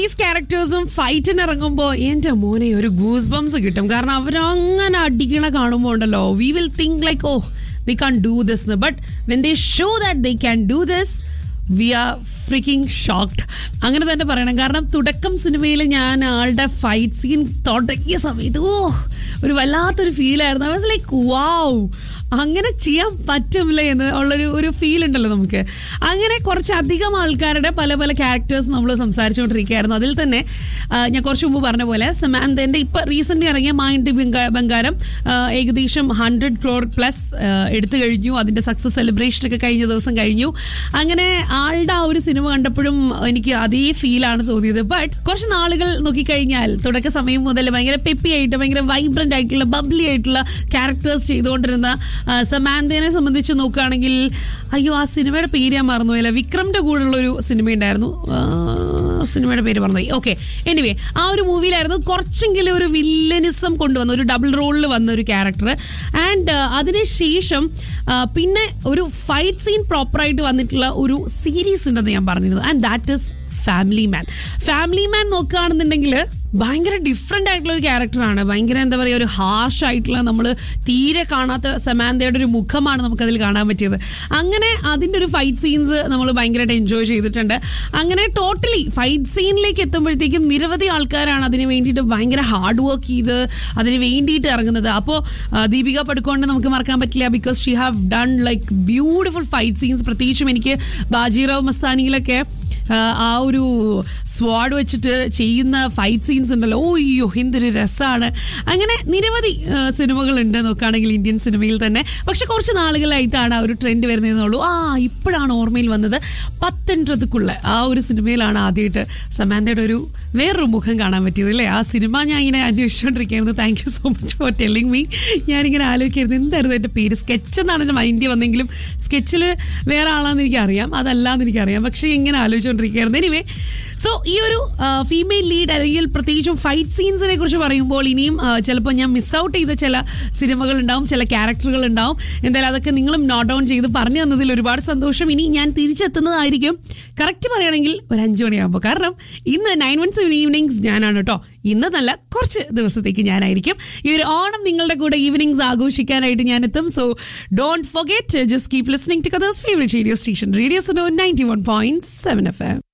Chinese ക്യാരക്ടേഴ്സും ഫൈറ്റിന് ഇറങ്ങുമ്പോൾ എന്റെ മോനെ ഒരു ഗൂസ് ബംസ് കിട്ടും കാരണം അവരങ്ങനെ അടിക്കണ കാണുമ്പോൾ ഉണ്ടല്ലോ we will think like oh they can do this but when they show that they can do this we are freaking shocked അങ്ങനെ തന്നെ പറയണം കാരണം തുടക്കം സിനിമയിൽ ഞാൻ ആളുടെ ഫൈറ്റ് സീൻ തുടങ്ങിയ സമയത്ത് ഓ ഒരു വല്ലാത്തൊരു ഫീലായിരുന്നു ഐ വാസ് ലൈക്ക് വാവ് അങ്ങനെ ചെയ്യാൻ പറ്റുമില്ല എന്ന് ഉള്ളൊരു ഒരു ഫീൽ ഉണ്ടല്ലോ നമുക്ക് അങ്ങനെ കുറച്ചധികം ആൾക്കാരുടെ പല പല ക്യാരക്ടേഴ്സ് നമ്മൾ സംസാരിച്ചുകൊണ്ടിരിക്കുകയായിരുന്നു അതിൽ തന്നെ ആ, ഞാൻ കുറച്ച് മുമ്പ് പറഞ്ഞ പോലെ സമാന്തന്റെ ഇപ്പൊ റീസെന്റ് ഇറങ്ങിയ മൈൻഡ് ബംഗാരം ആ, ഏകദേശം ഹൺഡ്രഡ് ക്രോർ പ്ലസ് എടുത്തു കഴിഞ്ഞു അതിന്റെ സക്സസ് സെലിബ്രേഷൻ ഒക്കെ കഴിഞ്ഞ ദിവസം കഴിഞ്ഞു അങ്ങനെ ആളുടെ ആ ഒരു സിനിമ കണ്ടപ്പോഴും എനിക്ക് അതേ ഫീലാണ് തോന്നിയത് ബട്ട് കുറച്ച് നാളുകൾ നോക്കിക്കഴിഞ്ഞാൽ തുടക്ക സമയം മുതൽ ഭയങ്കര പെപ്പി ആയിട്ട് ഭയങ്കര വൈബ്രന്റ് ആയിട്ടുള്ള ബബ്ലി ആയിട്ടുള്ള ക്യാരക്ടേഴ്സ് ചെയ്തുകൊണ്ടിരുന്ന ആ, സമാന്തനെ സംബന്ധിച്ച് നോക്കുകയാണെങ്കിൽ അയ്യോ ആ സിനിമയുടെ പേര് ഞാൻ മറന്നുപോയില്ല വിക്രമിന്റെ കൂടെയുള്ള ഒരു സിനിമ ഉണ്ടായിരുന്നു ആ, സിനിമയുടെ പേര് മറന്നുപോയി ഓക്കെ എനിവേ ആ ഒരു മൂവിയിലായിരുന്നു കുറച്ചെങ്കിലും ഒരു വില്ലനിസം കൊണ്ടുവന്ന ഒരു ഡബിൾ റോളിൽ വന്ന ഒരു ക്യാരക്ടർ ആൻഡ് അതിനുശേഷം ആ, പിന്നെ ഒരു ഫൈറ്റ് സീൻ പ്രോപ്പറായിട്ട് വന്നിട്ടുള്ള ഒരു സീരീസ് ഉണ്ടെന്ന് ഞാൻ പറഞ്ഞിരുന്നു and that is Family Man Family Man നോക്കുകയാണെന്നുണ്ടെങ്കിൽ ഭയങ്കര ഡിഫറെൻ്റ് ആയിട്ടുള്ള ഒരു ക്യാരക്ടറാണ് ഭയങ്കര എന്താ പറയുക ഒരു ഹാർഷ് ആയിട്ടുള്ള നമ്മൾ തീരെ കാണാത്ത സമാന്തയുടെ ഒരു മുഖമാണ് നമുക്കതിൽ കാണാൻ പറ്റിയത് അങ്ങനെ അതിൻ്റെ ഒരു ഫൈറ്റ് സീൻസ് നമ്മൾ ഭയങ്കരമായിട്ട് എൻജോയ് ചെയ്തിട്ടുണ്ട് അങ്ങനെ ടോട്ടലി ഫൈറ്റ് സീനിലേക്ക് എത്തുമ്പോഴത്തേക്കും നിരവധി ആൾക്കാരാണ് അതിന് വേണ്ടിയിട്ട് ഭയങ്കര ഹാർഡ് വർക്ക് ചെയ്ത് അതിന് വേണ്ടിയിട്ട് ഇറങ്ങുന്നത് അപ്പോൾ ദീപിക പടുക്കോണ്ട് നമുക്ക് മറക്കാൻ പറ്റില്ല because she have done like beautiful fight scenes പ്രത്യേകിച്ചും എനിക്ക് ബാജിറാവ് മസ്താനിയിലൊക്കെ ആ, ആ ഒരു സ്വാഡ് വെച്ചിട്ട് ചെയ്യുന്ന ഫൈറ്റ് സീൻസ് ഉണ്ടല്ലോ ഓ അയ്യോ എന്തൊരു രസമാണ് അങ്ങനെ നിരവധി ആ, സിനിമകളുണ്ട് നോക്കുകയാണെങ്കിൽ ഇന്ത്യൻ സിനിമയിൽ തന്നെ പക്ഷെ കുറച്ച് നാളുകളായിട്ടാണ് ആ ഒരു ട്രെൻഡ് വരുന്നതെന്നുള്ളൂ ആ ഇപ്പോഴാണ് ഓർമ്മയിൽ വന്നത് പത്തൊൻപതുക്കുള്ള ആ ഒരു സിനിമയിലാണ് ആദ്യമായിട്ട് സമാന്തയുടെ ഒരു വേറൊരു മുഖം കാണാൻ പറ്റിയത് അല്ലേ ആ സിനിമ ഞാൻ ഇങ്ങനെ അന്വേഷിച്ചുകൊണ്ടിരിക്കുകയായിരുന്നു thank you so much for telling me ഞാനിങ്ങനെ ആലോചിക്കായിരുന്നു എന്തായിരുന്നു എൻ്റെ പേര് സ്കെച്ച് എന്നാണ് എൻ്റെ മൈൻഡിൽ വന്നെങ്കിലും സ്കെച്ചിൽ വേറെ ആളാന്ന് എനിക്കറിയാം അതല്ലാന്ന് എനിക്കറിയാം പക്ഷേ ഇങ്ങനെ ആലോചിച്ചുകൊണ്ടിരിക്കുകയായിരുന്നു എനിവേ സോ ഈ ഒരു ഫീമെയിൽ ലീഡ് അല്ലെങ്കിൽ പ്രത്യേകിച്ചും ഫൈറ്റ് സീൻസിനെ കുറിച്ച് പറയുമ്പോൾ ഇനിയും ആ, ചിലപ്പോൾ ഞാൻ മിസ് ഔട്ട് ചെയ്ത ചില സിനിമകൾ ഉണ്ടാവും ചില ക്യാരക്ടറുകൾ ഉണ്ടാവും എന്തായാലും അതൊക്കെ നിങ്ങളും നോട്ട് ഡൗൺ ചെയ്ത് പറഞ്ഞു തന്നതിൽ ഒരുപാട് സന്തോഷം ഇനി ഞാൻ തിരിച്ചെത്തുന്നതായിരിക്കും കറക്റ്റ് പറയുകയാണെങ്കിൽ ഒരു അഞ്ചു മണിയാകുമ്പോൾ കാരണം ഇന്ന് നയൻ വൺ സെവൻ ഈവനിങ്സ് ഞാനാണ് കേട്ടോ ഇന്ന് നല്ല കുറച്ച് ദിവസത്തേക്ക് ഞാനായിരിക്കും ഈ ഒരു ഓണം നിങ്ങളുടെ കൂടെ ഈവനിങ്സ് ആഘോഷിക്കാനായിട്ട് ഞാൻ എത്തും so don't forget just keep listening to Qatar's favourite radio station radio so ninety one point seven F M